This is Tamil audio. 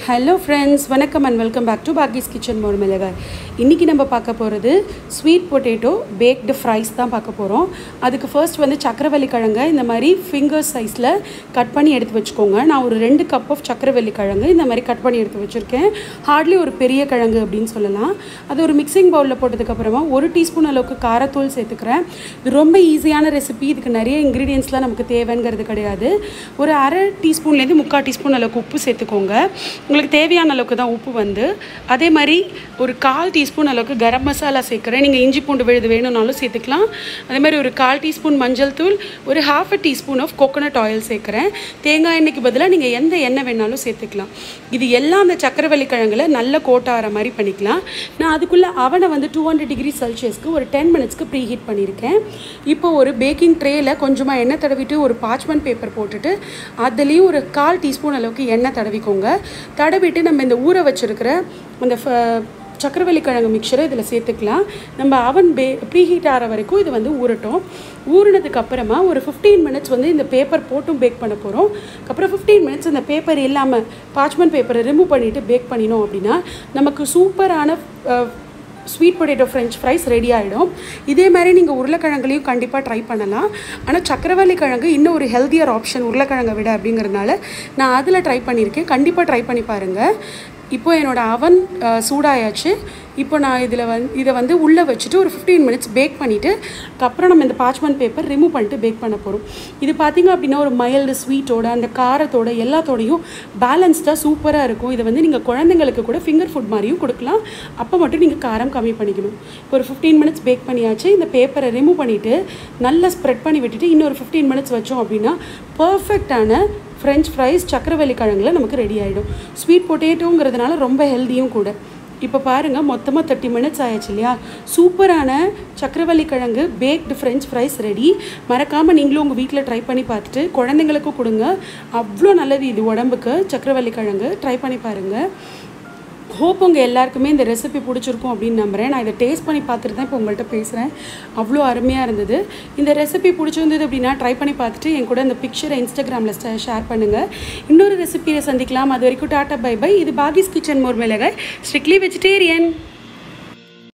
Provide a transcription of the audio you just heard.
ஹலோ ஃப்ரெண்ட்ஸ் வணக்கம் அண்ட் வெல்கம் பேக் டு பாக்கிஸ் கிச்சன் மோர் மிளகாய் இன்றைக்கி நம்ம பார்க்க போகிறது ஸ்வீட் பொட்டேட்டோ பேக்டு ஃப்ரைஸ் தான் பார்க்க போகிறோம் அதுக்கு ஃபர்ஸ்ட் வந்து சக்கரவள்ளி கிழங்கு இந்த மாதிரி ஃபிங்கர் சைஸில் கட் பண்ணி எடுத்து வச்சுக்கோங்க நான் ஒரு ரெண்டு கப் ஆஃப் சக்கரவள்ளி கிழங்கு இந்த மாதிரி கட் பண்ணி எடுத்து வச்சுருக்கேன் ஹார்ட்லி ஒரு பெரிய கிழங்கு அப்படின்னு சொல்லலாம் அது ஒரு மிக்சிங் பவுலில் போட்டதுக்கப்புறமா ஒரு டீஸ்பூன் அளவுக்கு காரத்தூள் சேர்த்துக்கிறேன் இது ரொம்ப ஈஸியான ரெசிபி இதுக்கு நிறைய இன்க்ரீடியன்ஸ்லாம் நமக்கு தேவைங்கிறது கிடையாது ஒரு அரை டீஸ்பூன்லேருந்து முக்கால் டீஸ்பூன் அளவுக்கு உப்பு சேர்த்துக்கோங்க உங்களுக்கு தேவையான அளவுக்கு தான் உப்பு வந்து அதே மாதிரி ஒரு கால் டீஸ்பூன் அளவுக்கு கரம் மசாலா சேர்க்குறேன் நீங்கள் இஞ்சி பூண்டு விழுது வேணும்னாலும் சேர்த்துக்கலாம் அதே மாதிரி ஒரு கால் டீஸ்பூன் மஞ்சள் தூள் ஒரு half a teaspoon of coconut oil சேர்க்குறேன் தேங்காய் எண்ணெய்க்கு பதிலாக நீங்கள் எந்த எண்ணெய் வேணாலும் சேர்த்துக்கலாம் இது எல்லாம் அந்த சக்கரவள்ளி கிழங்குல நல்ல கோட் ஆகிற மாதிரி பண்ணிக்கலாம் நான் அதுக்குள்ளே அவனை வந்து டூ ஹண்ட்ரட் டிகிரி செல்சியஸ்க்கு ஒரு டென் மினிட்ஸ்க்கு ப்ரீ ஹீட் பண்ணியிருக்கேன் இப்போ ஒரு பேக்கிங் ட்ரேயில் கொஞ்சமாக எண்ணெய் தடவிட்டு ஒரு பார்ச்மெண்ட் பேப்பர் போட்டுட்டு அதுலேயும் ஒரு கால் டீஸ்பூன் அளவுக்கு எண்ணெய் தடவிக்கோங்க தடவிட்டு நம்ம இந்த ஊற வச்சுருக்கிற அந்த ஃப- சக்கரவள்ளி கிழங்கு மிக்சரை இதில் சேர்த்துக்கலாம் நம்ம அவன் பே ப்ரீ ஹீட் ஆகிற வரைக்கும் இது வந்து ஊறட்டும் ஊறினதுக்கு அப்புறமா ஒரு ஃபிஃப்டீன் மினிட்ஸ் வந்து இந்த பேப்பர் போட்டும் பேக் பண்ண போகிறோம் அப்புறம் ஃபிஃப்டீன் மினிட்ஸ் இந்த பேப்பர் இல்லாமல் பார்ச்மெண்ட் பேப்பரை ரிமூவ் பண்ணிவிட்டு பேக் பண்ணினோம் அப்படின்னா நமக்கு சூப்பரான sweet potato french fries ready ஆகிடும் இதே மாதிரி நீங்கள் உருளைக்கிழங்குலையும் கண்டிப்பாக ட்ரை பண்ணலாம் ஆனால் சக்கரவள்ளி கிழங்கு இன்னும் ஒரு ஹெல்த்தியர் ஆப்ஷன் உருளைக்கிழங்கை விட அப்படிங்கிறதுனால நான் அதில் ட்ரை பண்ணியிருக்கேன் கண்டிப்பாக ட்ரை பண்ணி பாருங்கள் இப்போ என்னோடய அவன் அஹ், சூடாயாச்சு இப்போ நான் இதில் வந்து இதை வந்து உள்ளே வச்சுட்டு ஒரு ஃபிஃப்டீன் மினிட்ஸ் பேக் பண்ணிவிட்டு அப்புறம் நம்ம இந்த பார்ச்மெண்ட் பேப்பர் ரிமூவ் பண்ணிட்டு பேக் பண்ண போகிறோம் இது பார்த்திங்க அப்படின்னா ஒரு மைல்டு ஸ்வீட்டோட அந்த காரத்தோட எல்லாத்தோடையும் பேலன்ஸ்டாக சூப்பராக இருக்கும் இதை வந்து நீங்கள் குழந்தைங்களுக்கு கூட ஃபிங்கர் ஃபுட் மாதிரியும் கொடுக்கலாம் அப்போ மட்டும் நீங்கள் காரம் கம்மி பண்ணிக்கணும் இப்போ ஒரு ஃபிஃப்டீன் மினிட்ஸ் பேக் பண்ணியாச்சு இந்த பேப்பரை ரிமூவ் பண்ணிவிட்டு நல்லா ஸ்ப்ரெட் பண்ணி விட்டுட்டு இன்னொரு ஃபிஃப்டீன் மினிட்ஸ் வச்சோம் அப்படின்னா பர்ஃபெக்டான ஃப்ரெஞ்ச் ஃப்ரைஸ் சக்கரவள்ளி கிழங்குல நமக்கு ரெடி ஆகிடும் ஸ்வீட் பொட்டேட்டோங்கிறதுனால ரொம்ப ஹெல்த்தியும் கூட இப்போ பாருங்கள் மொத்தமாக தேர்ட்டி மினிட்ஸ் ஆயாச்சு இல்லையா சூப்பரான சக்கரவள்ளி கிழங்கு பேக்டு ஃப்ரெஞ்ச் ஃப்ரைஸ் ரெடி மறக்காமல் நீங்களும் உங்கள் வீட்டில் ட்ரை பண்ணி பார்த்துட்டு குழந்தைங்களுக்கும் கொடுங்க அவ்வளோ நல்லது இது உடம்புக்கு சக்கரவள்ளி கிழங்கு ட்ரை பண்ணி பாருங்கள் ஹோப் உங்கள் எல்லாருக்குமே இந்த ரெசிபி பிடிச்சிருக்கும் அப்படின்னு நம்புகிறேன் நான் இதை டேஸ்ட் பண்ணி பார்த்துட்டு தான் இப்போ உங்கள்கிட்ட பேசுகிறேன் அவ்வளோ அருமையாக இருந்தது இந்த ரெசிபி பிடிச்சிருந்தது அப்படின்னா ட்ரை பண்ணி பார்த்துட்டு என் கூட இந்த பிக்சரை இன்ஸ்டாகிராமில் ஷேர் பண்ணுங்கள் இன்னொரு ரெசிபியை சந்திக்கலாம் அது வரைக்கும் டாட்டா பை பை இது பாகிஸ் கிச்சன் மோர் மிளகாய் ஸ்ட்ரிக்ட்லி வெஜிடேரியன்